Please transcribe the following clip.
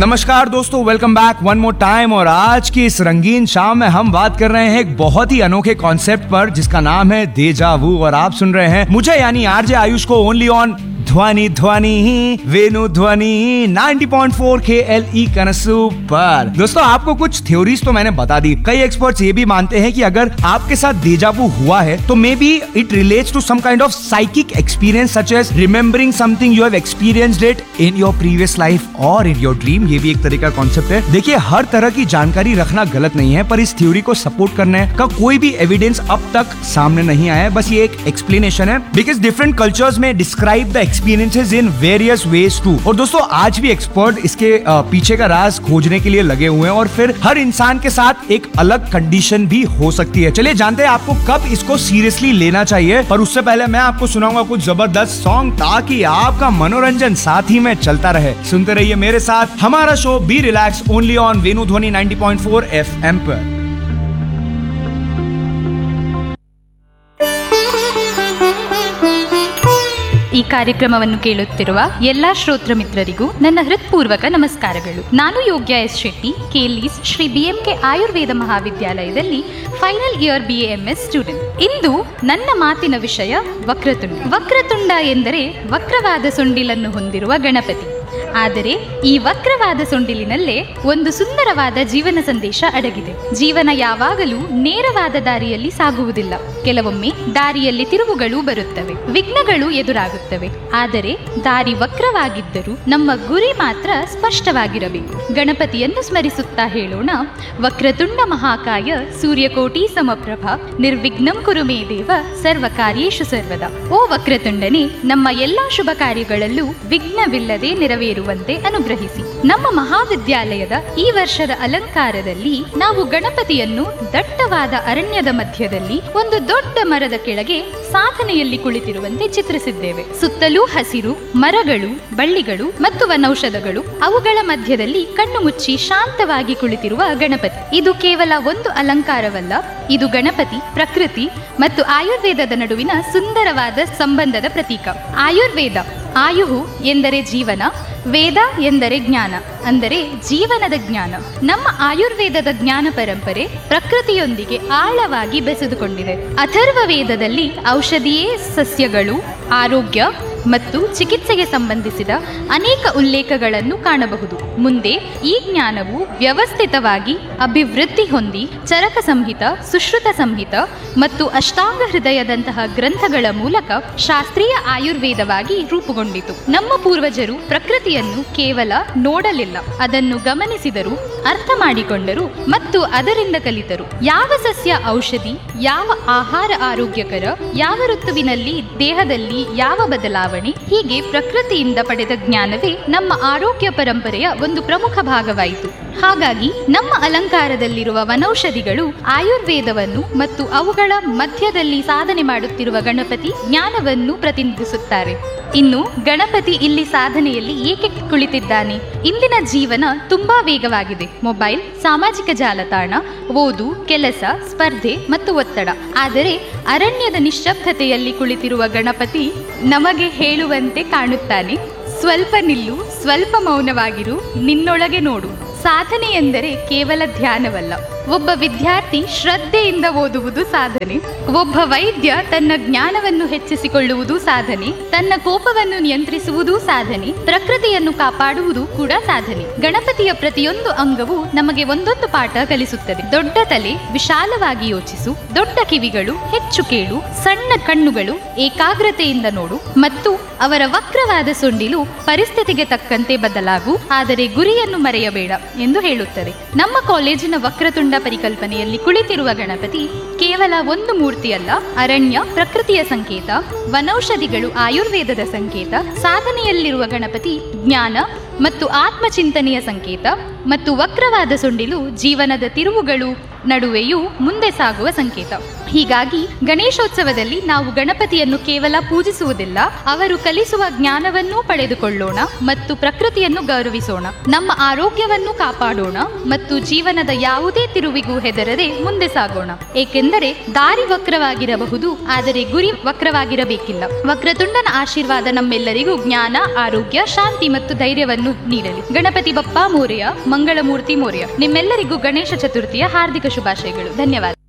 नमस्कार दोस्तों welcome back one more time और आज की इस रंगीन शाम में हम बात कर रहे हैं एक बहुत ही अनोखे कॉन्सेप्ट पर जिसका नाम है देजा वू और आप सुन रहे हैं मुझे यानी आरजे आयुष को ओनली ऑन ध्वनि ध्वनि वेनु ध्वनि 90.4 के एल ई कनसु पर दोस्तों आपको कुछ थ्योरीज तो मैंने बता दी कई एक्सपर्ट्स ये भी मानते हैं कि अगर आपके साथ देजावू हुआ है तो maybe it relates to some kind of psychic experience such as remembering something you have experienced it in your previous life और इन योर ड्रीम ये भी एक तरह का कॉन्सेप्ट है देखिए हर तरह की जानकारी रखना गलत नहीं है पर इस थ्योरी को सपोर्ट करने का कोई भी एविडेंस अब तक सामने नहीं आया है बस ये एक एक्सप्लेनेशन है बिकॉज डिफरेंट कल्चर्स में describe the experiences in various ways too और दोस्तों आज भी एक्सपर्ट इसके अ, पीछे का राज खोजने के लिए लगे हुए हैं और फिर हर इंसान के साथ एक अलग कंडीशन भी हो सकती है चलिए जानते हैं आपको कब इसको सीरियसली लेना चाहिए पर उससे पहले मैं आपको सुनाऊंगा कुछ जबरदस्त सॉन्ग ताकि आपका मनोरंजन साथ ही में चलता रहे सुनते रहिए मेरे साथ हमारा show be relax only on Venu Dhwani 90.4 FM पर ಈ ಕಾರ್ಯಕ್ರಮವನ್ನು ಕೇಳುತ್ತಿರುವ ಎಲ್ಲಾ ಶ್ರೋತೃ ಮಿತ್ರರಿಗೂ ನನ್ನ ಹೃತ್ಪೂರ್ವಕ ನಮಸ್ಕಾರಗಳು ನಾನು ಯೋಗ್ಯ ಎಸ್ ಶೆಟ್ಟಿ ಕೆಲೀಸ್ ಶ್ರೀ ಬಿಎಂಕೆ ಆಯುರ್ವೇದ ಮಹಾವಿದ್ಯಾಲಯದಲ್ಲಿ final year B S student ಇಂದು ನನ್ನ ಮಾತಿನ ವಿಷಯ ವಕ್ರತುಂಡ ವಕ್ರತುಂಡ ಎಂದರೆ ವಕ್ರವಾದ ಸೊಂಡಿಲನ್ನು ಹೊಂದಿರುವ ಗಣಪತಿ ಆದರೆ ಈ ವಕ್ರವಾದ ಸೊಂಡಿಲಿನಲ್ಲೇ ಒಂದು ಸುಂದರವಾದ ಜೀವನ ಸಂದೇಶ ಅಡಗಿದೆ ಜೀವನ ಯಾವಾಗಲೂ ನೇರವಾದ ದಾರಿಯಲ್ಲಿ ಸಾಗುವುದಿಲ್ಲ ಕೆಲವೊಮ್ಮೆ ದಾರಿಯಲ್ಲಿ ತಿರುವುಗಳು ಬರುತ್ತವೆ ವಿಘ್ನಗಳು ಎದುರಾಗುತ್ತವೆ ಆದರೆ ದಾರಿ ವಕ್ರವಾಗಿದ್ದರೂ ನಮ್ಮ ಗುರಿ ಮಾತ್ರ ಸ್ಪಷ್ಟವಾಗಿರಬೇಕು ಗಣಪತಿಯನ್ನು ಸ್ಮರಿಸುತ್ತಾ ಹೇಳೋಣ ವಕ್ರತುಂಡ ಮಹಾಕಾಯ ಸೂರ್ಯಕೋಟಿ ಸಮಪ್ರಭ ನಿರ್ವಿಘ್ನಂ ಕುರು ಮೇ ದೇವ ಸರ್ವ ಕಾರ್ಯೇಷು ಸರ್ವದ ಓ ವಕ್ರತುಂಡನೇ ನಮ್ಮ ಎಲ್ಲಾ ಶುಭ ಕಾರ್ಯಗಳಲ್ಲೂ ವಿಘ್ನವಿಲ್ಲದೆ ನೆರವೇರುವಂತೆ ಅನುಗ್ರಹಿಸಿ ನಮ್ಮ ಮಹಾವಿದ್ಯಾಲಯದ ಈ ವರ್ಷದ ಅಲಂಕಾರದಲ್ಲಿ ನಾವು ಗಣಪತಿಯನ್ನು ದಟ್ಟವಾದ ಅರಣ್ಯದ ಮಧ್ಯದಲ್ಲಿ ಒಂದು ದೊಡ್ಡ ಮರದ ಕೆಳಗೆ ಸಾಧನೆಯಲ್ಲಿ ಕುಳಿತಿರುವಂತೆ ಚಿತ್ರಿಸಿದ್ದೇವೆ ಸುತ್ತಲೂ ಹಸಿರು ಮರಗಳು ಬಳ್ಳಿಗಳು ಮತ್ತು ವನೌಷಧಗಳು ಅವುಗಳ ಮಧ್ಯದಲ್ಲಿ ಕಣ್ಣು ಮುಚ್ಚಿ ಶಾಂತವಾಗಿ ಕುಳಿತಿರುವ ಗಣಪತಿ ಇದು ಕೇವಲ ಒಂದು ಅಲಂಕಾರವಲ್ಲ ಇದು ಗಣಪತಿ ಪ್ರಕೃತಿ ಮತ್ತು ಆಯುರ್ವೇದದ ನಡುವಿನ ಸುಂದರವಾದ ಸಂಬಂಧದ ಪ್ರತೀಕ ಆಯುರ್ವೇದ ಆಯುಹು ಎಂದರೆ ಜೀವನ ವೇದ ಎಂದರೆ ಜ್ಞಾನ ಅಂದರೆ ಜೀವನದ ಜ್ಞಾನ ನಮ್ಮ ಆಯುರ್ವೇದದ ಜ್ಞಾನ ಪರಂಪರೆ ಪ್ರಕೃತಿಯೊಂದಿಗೆ ಆಳವಾಗಿ ಬೆಸೆದುಕೊಂಡಿದೆ ಅಥರ್ವ ವೇದದಲ್ಲಿ ಔಷಧಿಯೇ ಸಸ್ಯಗಳು ಆರೋಗ್ಯ ಮತ್ತು ಚಿಕಿತ್ಸೆಗೆ ಸಂಬಂಧಿಸಿದ ಅನೇಕ ಉಲ್ಲೇಖಗಳನ್ನು ಕಾಣಬಹುದು ಮುಂದೆ ಈ ಜ್ಞಾನವು ವ್ಯವಸ್ಥಿತವಾಗಿ ಅಭಿವೃದ್ಧಿ ಹೊಂದಿ ಚರಕ ಸಂಹಿತ ಸುಶ್ರುತ ಸಂಹಿತ ಮತ್ತು ಅಷ್ಟಾಂಗ ಹೃದಯದಂತಹ ಗ್ರಂಥಗಳ ಮೂಲಕ ಶಾಸ್ತ್ರೀಯ ಆಯುರ್ವೇದವಾಗಿ ರೂಪುಗೊಂಡಿತು ನಮ್ಮ ಪೂರ್ವಜರು ಪ್ರಕೃತಿಯನ್ನು ಕೇವಲ ನೋಡಲಿಲ್ಲ ಅದನ್ನು ಗಮನಿಸಿದರು ಅರ್ಥ ಮಾಡಿಕೊಂಡರು ಮತ್ತು ಅದರಿಂದ ಕಲಿತರು ಯಾವ ಸಸ್ಯ ಔಷಧಿ ಯಾವ ಆಹಾರ ಆರೋಗ್ಯಕರ ಯಾವ ಋತುವಿನಲ್ಲಿ ದೇಹದಲ್ಲಿ ಯಾವ ಬದಲಾವಣೆ ಹೀಗೆ ಪ್ರಕೃತಿಯಿಂದ ಪಡೆದ ಜ್ಞಾನವೇ ನಮ್ಮ ಆರೋಗ್ಯ ಪರಂಪರೆಯ ಒಂದು ಪ್ರಮುಖ ಭಾಗವಾಯಿತು ಹಾಗಾಗಿ ನಮ್ಮ ಅಲಂಕಾರದಲ್ಲಿರುವ ವನೌಷಧಿಗಳು ಆಯುರ್ವೇದವನ್ನು ಮತ್ತು ಅವುಗಳ ಮಧ್ಯದಲ್ಲಿ ಸಾಧನೆ ಮಾಡುತ್ತಿರುವ ಗಣಪತಿ ಜ್ಞಾನವನ್ನು ಪ್ರತಿನಿಧಿಸುತ್ತಾರೆ ಇನ್ನು ಗಣಪತಿ ಇಲ್ಲಿ ಸಾಧನೆಯಲ್ಲಿ ಏಕೆ ಕುಳಿತಿದ್ದಾನೆ ಇಂದಿನ ಜೀವನ ತುಂಬಾ ವೇಗವಾಗಿದೆ ಮೊಬೈಲ್ ಸಾಮಾಜಿಕ ಜಾಲತಾಣ ಓದು ಕೆಲಸ ಸ್ಪರ್ಧೆ ಮತ್ತು ಒತ್ತಡ ಆದರೆ ಅರಣ್ಯದ ನಿಶ್ಶಬ್ದತೆಯಲ್ಲಿ ಕುಳಿತಿರುವ ಗಣಪತಿ ನಮಗೆ ಹೇಳುವಂತೆ ಕಾಣುತ್ತಾನೆ ಸ್ವಲ್ಪ ನಿಲ್ಲು ಸ್ವಲ್ಪ ಮೌನವಾಗಿರು ನಿನ್ನೊಳಗೆ ನೋಡು ಸಾಧನೆ ಎಂದರೆ ಕೇವಲ ಧ್ಯಾನವಲ್ಲ ಒಬ್ಬ ವಿದ್ಯಾರ್ಥಿ ಶ್ರದ್ಧೆಯಿಂದ ಓದುವುದು ಸಾಧನೆ ಒಬ್ಬ ವೈದ್ಯ ತನ್ನ ಜ್ಞಾನವನ್ನು ಹೆಚ್ಚಿಸಿಕೊಳ್ಳುವುದು ಸಾಧನೆ ತನ್ನ ಕೋಪವನ್ನು ನಿಯಂತ್ರಿಸುವುದು ಸಾಧನೆ ಪ್ರಕೃತಿಯನ್ನು ಕಾಪಾಡುವುದು ಕೂಡ ಸಾಧನೆ ಗಣಪತಿಯ ಪ್ರತಿಯೊಂದು ಅಂಗವು ನಮಗೆ ಒಂದೊಂದು ಪಾಠ ಕಲಿಸುತ್ತದೆ ದೊಡ್ಡ ತಲೆ ವಿಶಾಲವಾಗಿ ಯೋಚಿಸು ದೊಡ್ಡ ಕಿವಿಗಳು ಹೆಚ್ಚು ಕೇಳು ಸಣ್ಣ ಕಣ್ಣುಗಳು ಏಕಾಗ್ರತೆಯಿಂದ ನೋಡು ಮತ್ತು ಅವರ ವಕ್ರವಾದ ಸೊಂಡಿಲು ಪರಿಸ್ಥಿತಿಗೆ ತಕ್ಕಂತೆ ಬದಲಾಗು ಆದರೆ ಗುರಿಯನ್ನು ಮರೆಯಬೇಡ ಎಂದು ಹೇಳುತ್ತದೆ ನಮ್ಮ ಕಾಲೇಜಿನ ವಕ್ರತುಂಡ ಪರಿಕಲ್ಪನೆಯಲ್ಲಿ ಕುಳಿತಿರುವ ಗಣಪತಿ ಕೇವಲ ಒಂದು ಮೂರ್ತಿಯಲ್ಲ ಅರಣ್ಯ ಪ್ರಕೃತಿಯ ಸಂಕೇತ ವನೌಷಧಿಗಳು ಆಯುರ್ವೇದದ ಸಂಕೇತ ಸಾಧನೆಯಲ್ಲಿರುವ ಗಣಪತಿ ಜ್ಞಾನ ಮತ್ತು ಆತ್ಮಚಿಂತನೆಯ ಸಂಕೇತ ಮತ್ತು ವಕ್ರವಾದ ಸೊಂಡಿಲು ಜೀವನದ ತಿರುವುಗಳು ನಡುವೆಯೂ ಮುಂದೆ ಸಾಗುವ ಸಂಕೇತ ಹೀಗಾಗಿ ಗಣೇಶೋತ್ಸವದಲ್ಲಿ ನಾವು ಗಣಪತಿಯನ್ನು ಕೇವಲ ಪೂಜಿಸುವುದಿಲ್ಲ ಅವರು ಕಲಿಸುವ ಜ್ಞಾನವನ್ನೂ ಪಡೆದುಕೊಳ್ಳೋಣ ಮತ್ತು ಪ್ರಕೃತಿಯನ್ನು ಗೌರವಿಸೋಣ ನಮ್ಮ ಆರೋಗ್ಯವನ್ನು ಕಾಪಾಡೋಣ ಮತ್ತು ಜೀವನದ ಯಾವುದೇ ತಿರುವಿಗೂ ಹೆದರದೆ ಮುಂದೆ ಸಾಗೋಣ ಏಕೆಂದರೆ ದಾರಿ ವಕ್ರವಾಗಿರಬಹುದು ಆದರೆ ಗುರಿ ವಕ್ರವಾಗಿರಬೇಕಿಲ್ಲ ವಕ್ರತುಂಡನ ಆಶೀರ್ವಾದ ನಮ್ಮೆಲ್ಲರಿಗೂ ಜ್ಞಾನ ಆರೋಗ್ಯ ಶಾಂತಿ ಮತ್ತು ಧೈರ್ಯವನ್ನು ನೀಡಲಿ ಗಣಪತಿ ಬಪ್ಪ ಮೋರೆಯ ಮಂಗಳಮೂರ್ತಿ ಮೋರೆಯ ನಿಮ್ಮೆಲ್ಲರಿಗೂ ಗಣೇಶ ಚತುರ್ಥಿಯ ಹಾರ್ದಿಕ ಶುಭಾಶಯಗಳು ಧನ್ಯವಾದ